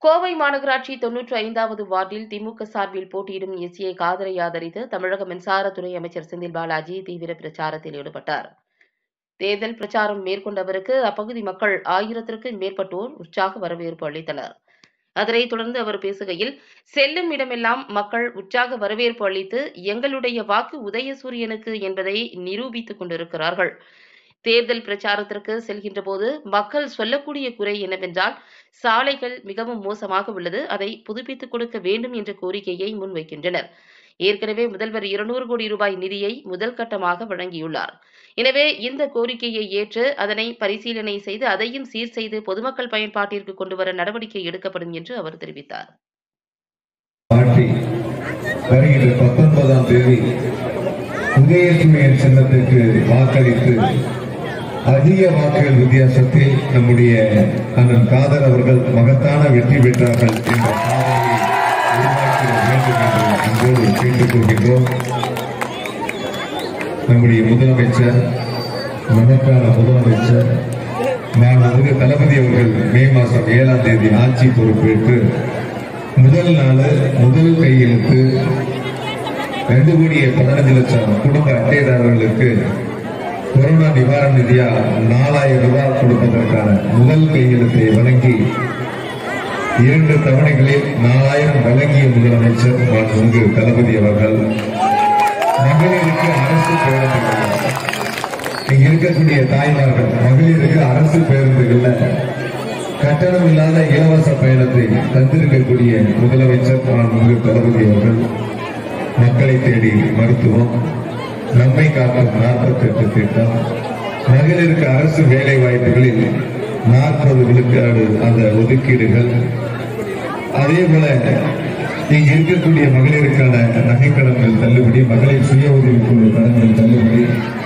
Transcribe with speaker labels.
Speaker 1: கோவை மாநகராட்சி தொன்னூற்றி ஐந்தாவது வார்டில் திமுக சார்பில் போட்டியிடும் எஸ்ஏ காதரை ஆதரித்து தமிழக மின்சாரத்துறை அமைச்சர் செந்தில் பாலாஜி தீவிர பிரச்சாரத்தில் ஈடுபட்டார் தேர்தல் பிரச்சாரம் மேற்கொண்டவருக்கு அப்பகுதி மக்கள் ஆயிரத்திற்கும் மேற்பட்டோர் உற்சாக வரவேற்பு அளித்தனர் அதனைத் தொடர்ந்து அவர் பேசுகையில் செல்லும் இடமெல்லாம் மக்கள் உற்சாக வரவேற்பு அளித்து எங்களுடைய வாக்கு உதயசூரியனுக்கு என்பதை நிரூபித்துக் கொண்டிருக்கிறார்கள் தேர்தல் பிரச்சாரத்திற்கு செல்கின்ற போது மக்கள் சொல்லக்கூடிய குறை என்னவென்றால் சாலைகள் மிகவும் மோசமாக உள்ளது அதை புதுப்பித்துக் கொடுக்க வேண்டும் என்ற கோரிக்கையை முன்வைக்கின்றனர் ஏற்கனவே முதல்வர் இருநூறு கோடி ரூபாய் நிதியை முதல் கட்டமாக வழங்கியுள்ளார் எனவே இந்த கோரிக்கையை ஏற்று அதனை பரிசீலனை செய்து அதையும் சீர் செய்து பொதுமக்கள் பயன்பாட்டிற்கு கொண்டுவர நடவடிக்கை எடுக்கப்படும் என்று அவர் தெரிவித்தார்
Speaker 2: பாட்டி வருகின்ற பத்தொன்பதாம் தேதி உதயசூரியன் சின்னத்திற்கு வாக்களித்து அதிக வாக்குகள் வித்தியாசத்தில் நம்முடைய அண்ணன் காதர் அவர்கள் மகத்தான வெற்றி பெற்றார்கள் என்ற சாதனையை உருவாக்கிட வேண்டும் என்று அன்போடு கேட்டுக் கொள்கின்றோம் நம்முடைய முதலமைச்சர் மகத்தான முதலமைச்சர் மாண்புமிகு தளபதி அவர்கள் மே மாதம் ஏழாம் தேதி ஆட்சி பொறுப்பேற்று முதல் நாள் முதல் கையெழுத்து ரெண்டு கோடியே பதினஞ்சு லட்சம் குடும்ப அட்டைதாரர்களுக்கு கொரோனா நிவாரண நிதியா நாலாயிரம் ரூபாய் கொடுப்பதற்கான முதல் கையெழுத்தை வழங்கி இரண்டு தவணைகளில் நாலாயிரம் வழங்கிய முதலமைச்சர் மாண்புமிகு தளபதி அவர்கள் மகளிருக்கு அரசு பேருந்துகள் இங்க இருக்கக்கூடிய தாய்மார்கள் மகளிருக்கு அரசு பேருந்துகள்ல கட்டணம் இல்லாத இலவச பயணத்தை தந்திருக்கக்கூடிய முதலமைச்சர் மாண்புமிகு தளபதி அவர்கள் மக்களை தேடி மருத்துவம் நம்மை காக்கும் நாற்பத்தி எட்டு திட்டம் மகளிருக்கு அரசு வேலை வாய்ப்புகளில் நாற்பது விழுக்காடு அந்த ஒதுக்கீடுகள் அதே போல இங்க இருக்கக்கூடிய மகளிருக்கான நகைக்கடன்கள் தள்ளுபடி மகளிர் சுய உதவிக்குழு கடன்கள் தள்ளுபடி